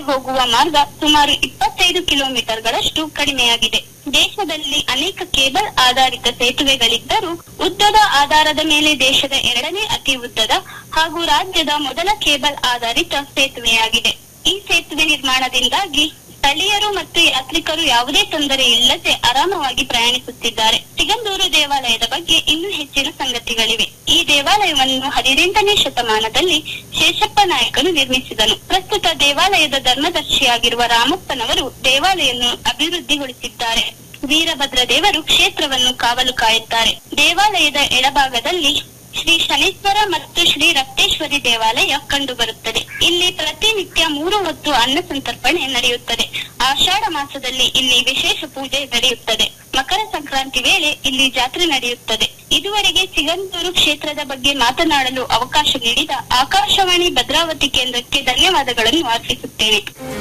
ಹೋಗುವ ಮಾರ್ಗ ಸುಮಾರು ಇಪ್ಪತ್ತೈದು ಕಿಲೋಮೀಟರ್ಗಳಷ್ಟು ಕಡಿಮೆಯಾಗಿದೆ ದೇಶದಲ್ಲಿ ಅನೇಕ ಕೇಬಲ್ ಆಧಾರಿತ ಸೇತುವೆಗಳಿದ್ದರೂ ಉದ್ದದ ಆಧಾರದ ಮೇಲೆ ದೇಶದ ಎರಡನೇ ಅತಿ ಉದ್ದದ ಹಾಗೂ ರಾಜ್ಯದ ಮೊದಲ ಕೇಬಲ್ ಆಧಾರಿತ ಸೇತುವೆಯಾಗಿದೆ ಈ ಸೇತುವೆ ನಿರ್ಮಾಣದಿಂದಾಗಿ ಸ್ಥಳೀಯರು ಮತ್ತು ಯಾತ್ರಿಕರು ಯಾವುದೇ ತೊಂದರೆ ಇಲ್ಲದೆ ಆರಾಮವಾಗಿ ಪ್ರಯಾಣಿಸುತ್ತಿದ್ದಾರೆ ಸಿಗಂದೂರು ದೇವಾಲಯದ ಬಗ್ಗೆ ಇನ್ನೂ ಹೆಚ್ಚಿನ ಸಂಗತಿಗಳಿವೆ ಈ ದೇವಾಲಯವನ್ನು ಹದಿನೆಂಟನೇ ಶತಮಾನದಲ್ಲಿ ಶೇಷಪ್ಪ ನಾಯಕನು ನಿರ್ಮಿಸಿದನು ಪ್ರಸ್ತುತ ದೇವಾಲಯದ ಧರ್ಮದರ್ಶಿಯಾಗಿರುವ ರಾಮಪ್ಪನವರು ದೇವಾಲಯನ್ನು ಅಭಿವೃದ್ಧಿಗೊಳಿಸಿದ್ದಾರೆ ವೀರಭದ್ರ ದೇವರು ಕ್ಷೇತ್ರವನ್ನು ಕಾವಲು ಕಾಯುತ್ತಾರೆ ದೇವಾಲಯದ ಎಡಭಾಗದಲ್ಲಿ ಶ್ರೀ ಶನೇಶ್ವರ ಮತ್ತು ಶ್ರೀ ರಕ್ತೇಶ್ವರಿ ದೇವಾಲಯ ಕಂಡುಬರುತ್ತದೆ ಇಲ್ಲಿ ಪ್ರತಿನಿತ್ಯ ಮೂರು ಹೊತ್ತು ಅನ್ನ ಸಂತರ್ಪಣೆ ನಡೆಯುತ್ತದೆ ಆಷಾಢ ಮಾಸದಲ್ಲಿ ಇಲ್ಲಿ ವಿಶೇಷ ಪೂಜೆ ನಡೆಯುತ್ತದೆ ಮಕರ ಸಂಕ್ರಾಂತಿ ವೇಳೆ ಇಲ್ಲಿ ಜಾತ್ರೆ ನಡೆಯುತ್ತದೆ ಇದುವರೆಗೆ ಸಿಗಂದೂರು ಕ್ಷೇತ್ರದ ಬಗ್ಗೆ ಮಾತನಾಡಲು ಅವಕಾಶ ನೀಡಿದ ಆಕಾಶವಾಣಿ ಭದ್ರಾವತಿ ಕೇಂದ್ರಕ್ಕೆ ಧನ್ಯವಾದಗಳನ್ನು ಅರ್ಪಿಸುತ್ತೇನೆ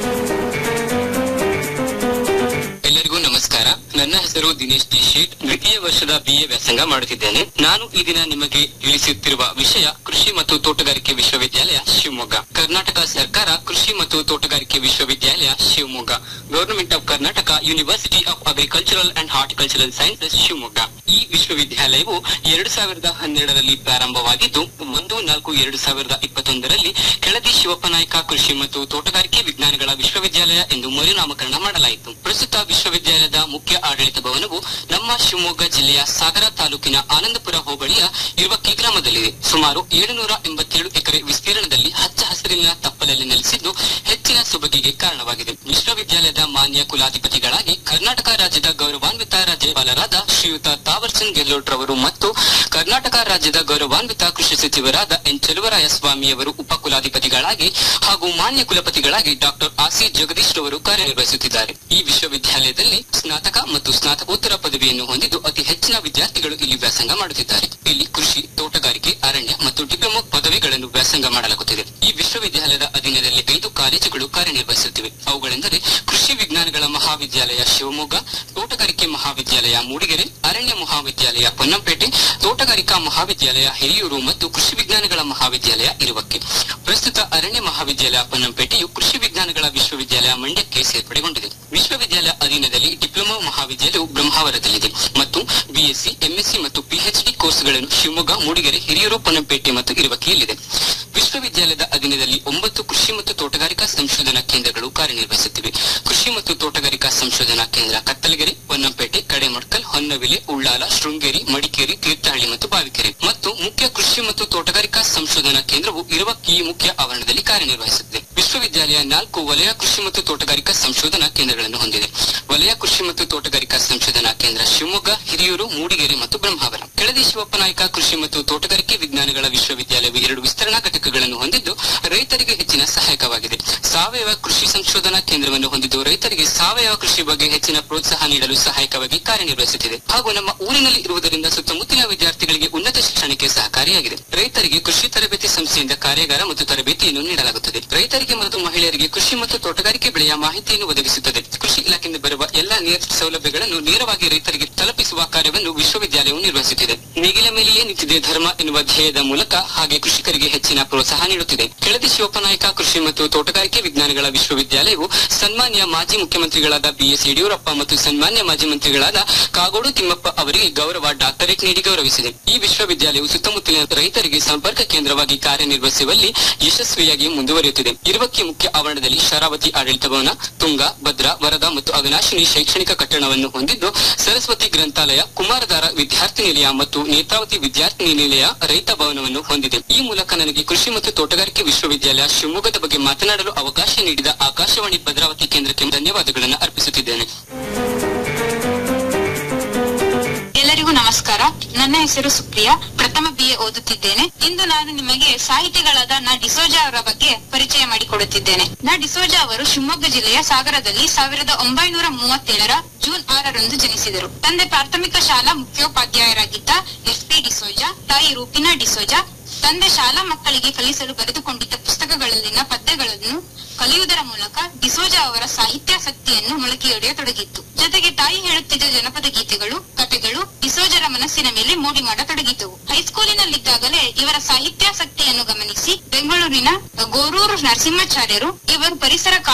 ಎಲ್ಲರಿಗೂ ನಮಸ್ಕಾರ ನನ್ನ ಹೆಸರು ದಿನೇಶ್ ಟಿ ಶೇಟ್ ದ್ವಿತೀಯ ವರ್ಷದ ಬಿಎ ವ್ಯಾಸಂಗ ಮಾಡುತ್ತಿದ್ದೇನೆ ನಾನು ಈ ದಿನ ನಿಮಗೆ ತಿಳಿಸುತ್ತಿರುವ ವಿಷಯ ಕೃಷಿ ಮತ್ತು ತೋಟಗಾರಿಕೆ ವಿಶ್ವವಿದ್ಯಾಲಯ ಶಿವಮೊಗ್ಗ ಕರ್ನಾಟಕ ಸರ್ಕಾರ ಕೃಷಿ ಮತ್ತು ತೋಟಗಾರಿಕೆ ವಿಶ್ವವಿದ್ಯಾಲಯ Shivamogga government of Karnataka university of agricultural and horticultural sciences Shivamogga ಈ ವಿಶ್ವವಿದ್ಯಾಲಯವು ಎರಡು ಸಾವಿರದ ಹನ್ನೆರಡರಲ್ಲಿ ಪ್ರಾರಂಭವಾಗಿದ್ದು ಒಂದು ನಾಲ್ಕು ಎರಡು ಸಾವಿರದ ಇಪ್ಪತ್ತೊಂದರಲ್ಲಿ ಕೆಳದಿ ಶಿವಪ್ಪ ನಾಯಕ ಕೃಷಿ ಮತ್ತು ತೋಟಗಾರಿಕೆ ವಿಜ್ಞಾನಗಳ ವಿಶ್ವವಿದ್ಯಾಲಯ ಎಂದು ಮರುನಾಮಕರಣ ಮಾಡಲಾಯಿತು ಪ್ರಸ್ತುತ ವಿಶ್ವವಿದ್ಯಾಲಯದ ಮುಖ್ಯ ಆಡಳಿತ ಭವನವು ನಮ್ಮ ಶಿವಮೊಗ್ಗ ಜಿಲ್ಲೆಯ ಸಾಗರ ತಾಲೂಕಿನ ಆನಂದಪುರ ಹೋಬಳಿಯ ಇರುವಕ್ಕಿ ಗ್ರಾಮದಲ್ಲಿದೆ ಸುಮಾರು ಏಳುನೂರ ಎಂಬತ್ತೇಳು ಎಕರೆ ವಿಸ್ತೀರ್ಣದಲ್ಲಿ ಹಚ್ಚ ಹಸಿರಿನ ತಪ್ಪಲಲ್ಲಿ ನೆಲೆಸಿದ್ದು ಹೆಚ್ಚಿನ ಸೊಬಗಿಗೆ ಕಾರಣವಾಗಿದೆ ವಿಶ್ವವಿದ್ಯಾಲಯದ ಮಾನ್ಯ ಕುಲಾಧಿಪತಿಗಳಾಗಿ ಕರ್ನಾಟಕ ರಾಜ್ಯದ ಗೌರವಾನ್ವಿತ ರಾಜ್ಯಪಾಲರಾದ ಶ್ರೀಯುತ ತಾವರ್ಚಂದ್ ಗೆಹ್ಲೋಟ್ ರವರು ಮತ್ತು ಕರ್ನಾಟಕ ರಾಜ್ಯದ ಗೌರವಾನ್ವಿತ ಕೃಷಿ ಸಚಿವರಾದ ಎನ್ ಚೆಲುವರಾಯ ಸ್ವಾಮಿಯವರು ಉಪಕುಲಾಧಿಪತಿಗಳಾಗಿ ಹಾಗೂ ಮಾನ್ಯ ಕುಲಪತಿಗಳಾಗಿ ಡಾಕ್ಟರ್ ಆಸಿ ಜಗದೀಶ್ ರವರು ಕಾರ್ಯನಿರ್ವಹಿಸುತ್ತಿದ್ದಾರೆ ಈ ವಿಶ್ವವಿದ್ಯಾಲಯದಲ್ಲಿ ಸ್ನಾತಕ ಮತ್ತು ಸ್ನಾತಕೋತ್ತರ ಪದವಿಯನ್ನು ಹೊಂದಿದ್ದು ಅತಿ ಹೆಚ್ಚಿನ ವಿದ್ಯಾರ್ಥಿಗಳು ಇಲ್ಲಿ ವ್ಯಾಸಂಗ ಮಾಡುತ್ತಿದ್ದಾರೆ ಇಲ್ಲಿ ಕೃಷಿ ತೋಟಗಾರಿಕೆ ಅರಣ್ಯ ಮತ್ತು ಡಿಪ್ಲೊಮಾ ಪದವಿಗಳನ್ನು ವ್ಯಾಸಂಗ ಮಾಡಲಾಗುತ್ತಿದೆ ಈ ವಿಶ್ವವಿದ್ಯಾಲಯದ ಅಧೀನದಲ್ಲಿ ಐದು ಕಾಲೇಜುಗಳು ಕಾರ್ಯನಿರ್ವಹಿಸುತ್ತಿವೆ ಅವುಗಳೆಂದರೆ ಕೃಷಿ ವಿಜ್ಞಾನಗಳ ಮಹಾವಿದ್ಯಾಲಯ ಶಿವಮೊಗ್ಗ ತೋಟಗಾರಿಕೆ ಮಹಾವಿದ್ಯಾಲಯ ಮೂಡಿಗೆರೆ ಅರಣ್ಯ ಮಹಾವಿದ್ಯಾಲಯ ಪೊನ್ನಂಪೇಟೆ ತೋಟಗಾರಿಕಾ ಮಹಾವಿದ್ಯಾಲಯ ಹಿರಿಯೂರು ಮತ್ತು ಕೃಷಿ ವಿಜ್ಞಾನಗಳ ಮಹಾವಿದ್ಯಾಲಯ ಇರುವಕ್ಕೆ ಪ್ರಸ್ತುತ ಅರಣ್ಯ ಮಹಾವಿದ್ಯಾಲಯ ಪೊನ್ನಂಪೇಟೆಯು ಕೃಷಿ ವಿಜ್ಞಾನಗಳ ವಿಶ್ವವಿದ್ಯಾಲಯ ಮಂಡ್ಯಕ್ಕೆ ಸೇರ್ಪಡೆಗೊಂಡಿದೆ ವಿಶ್ವವಿದ್ಯಾಲಯ ಅಧೀನದಲ್ಲಿ ಡಿಪ್ಲೊಮಾ ಮಹಾವಿದ್ಯಾಲಯವು ಬ್ರಹ್ಮಾವರದಲ್ಲಿದೆ ಮತ್ತು ಬಿಎಸ್ಸಿ ಎಂಎಸ್ಸಿ ಮತ್ತು ಪಿಎಚ್ಡಿ ಕೋರ್ಸ್ಗಳನ್ನು ಶಿವಮೊಗ್ಗ ಮೂಡಿಗೆರೆ ಹಿರಿಯೂರು ಪೊನ್ನಂಪೇಟೆ ಮತ್ತು ಇರುವಕ್ಕಿಯಲ್ಲಿದೆ ವಿಶ್ವವಿದ್ಯಾಲಯದ ಅಧೀನದಲ್ಲಿ ಒಂಬತ್ತು ಕೃಷಿ ಮತ್ತು ತೋಟಗಾರಿಕಾ ಸಂಶೋಧನಾ ಕೇಂದ್ರಗಳು ಕಾರ್ಯನಿರ್ವಹಿಸುತ್ತಿವೆ ಕೃಷಿ ಮತ್ತು ತೋಟಗಾರಿಕಾ ಸಂಶೋಧನಾ ಕೇಂದ್ರ ಕತ್ತಲಗೆರೆ ಪೊನ್ನಂಪೇಟೆ ಕಡೆಮಡ್ಕಲ್ ಹೊನ್ನವಿಲೆ ಉಳ್ಳಾಲ ಶೃಂಗೇರಿ ಮಡಿಕೇರಿ ತೀರ್ಥಹಳ್ಳಿ ಮತ್ತು ಬಾವಿಕೆರೆ ಮತ್ತು ಮುಖ್ಯ ಕೃಷಿ ಮತ್ತು ತೋಟಗಾರಿಕಾ ಸಂಶೋಧನಾ ಕೇಂದ್ರವು ಇರುವಕ್ಕಿ ಮುಖ್ಯ ಆವರಣದಲ್ಲಿ ಕಾರ್ಯನಿರ್ವಹಿಸುತ್ತಿದೆ ವಿಶ್ವವಿದ್ಯಾಲಯ ನಾಲ್ಕು ವಲಯ ಕೃಷಿ ಮತ್ತು ತೋಟಗಾರಿಕಾ ಸಂಶೋಧನಾ ಕೇಂದ್ರಗಳನ್ನು ಹೊಂದಿದೆ ವಲಯ ಕೃಷಿ ಮತ್ತು ತೋಟಗಾರಿಕಾ ಸಂಶೋಧನಾ ಕೇಂದ್ರ ಶಿವಮೊಗ್ಗ ಹಿರಿಯೂರು ಮೂಡಿಗೆರೆ ಮತ್ತು ಬ್ರಹ್ಮಾವರ ಕೆಳದಿ ಶಿವಪ್ಪ ನಾಯಕ ಕೃಷಿ ಮತ್ತು ತೋಟಗಾರಿಕೆ ವಿಜ್ಞಾನಗಳ ವಿಶ್ವವಿದ್ಯಾಲಯವು ಎರಡು ವಿಸ್ತರಣಾ ಘಟಕಗಳನ್ನು ಹೊಂದಿದ್ದು ರೈತರಿಗೆ ಹೆಚ್ಚಿನ ಸಹಾಯಕವಾಗಿದೆ ಸಾವಯವ ಕೃಷಿ ಸಂಶೋಧನಾ ಕೇಂದ್ರವನ್ನು ಹೊಂದಿದ್ದು ರೈತರಿಗೆ ಸಾವಯವ ಕೃಷಿ ಬಗ್ಗೆ ಹೆಚ್ಚಿನ ಪ್ರೋತ್ಸಾಹ ನೀಡಲು ಸಹಾಯಕವಾಗಿ ಕಾರ್ಯನಿರ್ವಹಿಸುತ್ತಿದೆ ಹಾಗೂ ನಮ್ಮ ಊರಿನಲ್ಲಿ ಇರುವುದರಿಂದ ಸುತ್ತಮುತ್ತಲಿನ ವಿದ್ಯಾರ್ಥಿಗಳಿಗೆ ಉನ್ನತ ಶಿಕ್ಷಣಕ್ಕೆ ಸಹಕಾರಿಯಾಗಿದೆ ರೈತರಿಗೆ ಕೃಷಿ ತರಬೇತಿ ಸಂಸ್ಥೆಯಿಂದ ಕಾರ್ಯಾಗಾರ ಮತ್ತು ತರಬೇತಿಯನ್ನು ನೀಡಲಾಗುತ್ತದೆ ರೈತರಿಗೆ ಮತ್ತು ಮಹಿಳೆಯರಿಗೆ ಕೃಷಿ ಮತ್ತು ತೋಟಗಾರಿಕೆ ಬೆಳೆಯ ಮಾಹಿತಿಯನ್ನು ಒದಗಿಸುತ್ತದೆ ಕೃಷಿ ಇಲಾಖೆಯಿಂದ ಬರುವ ಎಲ್ಲಾ ನೇರ ಸೌಲಭ್ಯಗಳನ್ನು ನೇರವಾಗಿ ರೈತರಿಗೆ ತಲುಪಿಸುವ ಕಾರ್ಯವನ್ನು ವಿಶ್ವವಿದ್ಯಾಲಯವು ನಿರ್ವಹಿಸುತ್ತಿದೆ ನೇಗಿಲ ಮೇಲೆಯೇ ನಿಂತಿದೆ ಧರ್ಮ ಎನ್ನುವ ಧ್ಯೇಯದ ಮೂಲಕ ಹಾಗೆ ಕೃಷಿಕರಿಗೆ ಹೆಚ್ಚಿನ ಪ್ರೋತ್ಸಾಹ ನೀಡುತ್ತಿದೆ ಕೆಳದಿ ಶಿವಪ್ಪನಾಯಕ ಕೃಷಿ ಮತ್ತು ತೋಟಗಾರಿಕೆ ವಿಜ್ಞಾನಗಳ ವಿಶ್ವವಿದ್ಯಾಲಯವು ಸನ್ಮಾನ್ಯ ಮಾಜಿ ಮುಖ್ಯಮಂತ್ರಿಗಳಾದ ಬಿಎಸ್ ಯಡಿಯೂರಪ್ಪ ಮತ್ತು ಸನ್ಮಾನ್ಯ ಮಾಜಿ ಮಂತ್ರಿಗಳಾದ ಕಾಗೋಡು ತಿಮ್ಮಪ್ಪ ಅವರಿಗೆ ಗೌರವ ಡಾಕ್ಟರೇಟ್ ನೀಡಿ ಗೌರವಿಸಿದೆ ಈ ವಿಶ್ವವಿದ್ಯಾಲಯವು ಸುತ್ತಮುತ್ತಲಿನ ರೈತರಿಗೆ ಸಂಪರ್ಕ ಕೇಂದ್ರವಾಗಿ ಕಾರ್ಯನಿರ್ವಹಿಸುವಲ್ಲಿ ಯಶಸ್ವಿಯಾಗಿ ಮುಂದುವರಿಯುತ್ತಿದೆ ಇರುವಕ್ಕೆ ಮುಖ್ಯ ಆವರಣದಲ್ಲಿ ಶರಾವತಿ ಆಡಳಿತ ಭವನ ತುಂಗ ಭದ್ರಾ ವರದಾ ಮತ್ತು ಅವಿನಾಶಿನಿ ಶೈಕ್ಷಣಿಕ ಕಟ್ಟಡವನ್ನು ಹೊಂದಿದ್ದು ಸರಸ್ವತಿ ಗ್ರಂಥಾಲಯ ಕುಮಾರಧಾರ ವಿದ್ಯಾರ್ಥಿ ನಿಲಯ ಮತ್ತು ನೇತ್ರಾವತಿ ವಿದ್ಯಾರ್ಥಿನಿ ನಿಲಯ ರೈತ ಭವನವನ್ನು ಹೊಂದಿದೆ ಈ ಮೂಲಕ ನನಗೆ ಕೃಷಿ ಮತ್ತು ತೋಟಗಾರಿಕೆ ವಿಶ್ವವಿದ್ಯಾಲಯ ಶಿವಮೊಗ್ಗದ ಬಗ್ಗೆ ಮಾತನಾಡಲು ಅವಕಾಶ ನೀಡಿದ ಆಕಾಶವಾಣಿ ಭದ್ರಾವತಿ ಕೇಂದ್ರಕ್ಕೆ ಧನ್ಯವಾದಗಳನ್ನು ಅರ್ಪಿಸುತ್ತಿದ್ದೇನೆ ಎಲ್ಲರಿಗೂ ನಮಸ್ಕಾರ ನನ್ನ ಹೆಸರು ಸುಪ್ರಿಯಾ ಪ್ರಥಮ ಬಿಎ ಓದುತ್ತಿದ್ದೇನೆ ಇಂದು ನಾನು ನಿಮಗೆ ಸಾಹಿತಿಗಳಾದ ನ ಡಿಸೋಜಾ ಅವರ ಬಗ್ಗೆ ಪರಿಚಯ ಮಾಡಿಕೊಡುತ್ತಿದ್ದೇನೆ ನ ಡಿಸೋಜಾ ಅವರು ಶಿವಮೊಗ್ಗ ಜಿಲ್ಲೆಯ ಸಾಗರದಲ್ಲಿ ಸಾವಿರದ ಒಂಬೈನೂರ ಮೂವತ್ತೇಳರ ಜೂನ್ ಆರರಂದು ಜನಿಸಿದರು ತಂದೆ ಪ್ರಾಥಮಿಕ ಶಾಲಾ ಮುಖ್ಯೋಪಾಧ್ಯಾಯರಾಗಿದ್ದ ಎಸ್ ಪಿ ಡಿಸೋಜಾ ತಾಯಿ ರೂಪಿನಾ ಡಿಸೋಜಾ ತಂದೆ ಶಾಲಾ ಮಕ್ಕಳಿಗೆ ಕಲಿಸಲು ಬರೆದುಕೊಂಡಿದ್ದ ಪುಸ್ತಕಗಳಲ್ಲಿನ ಪದ್ಯಗಳನ್ನು ಕಲಿಯುವುದರ ಮೂಲಕ ಡಿಸೋಜಾ ಅವರ ಸಾಹಿತ್ಯಾಸಕ್ತಿಯನ್ನು ಮೊಳಕೆಯೊಡೆಯತೊಡಗಿತ್ತು ಜೊತೆಗೆ ತಾಯಿ ಹೇಳುತ್ತಿದ್ದ ಜನಪದ ಗೀತೆಗಳು ಕಥೆಗಳು ಡಿಸೋಜರ ಮನಸ್ಸಿನ ಮೇಲೆ ಮೂಡಿ ಮಾಡತೊಡಗಿದ್ದವು ಹೈಸ್ಕೂಲಿನಲ್ಲಿದ್ದಾಗಲೇ ಇವರ ಸಾಹಿತ್ಯಾಸಕ್ತಿಯನ್ನು ಗಮನಿಸಿ ಬೆಂಗಳೂರಿನ ಗೋರೂರು ನರಸಿಂಹಾಚಾರ್ಯರು ಇವರು ಪರಿಸರ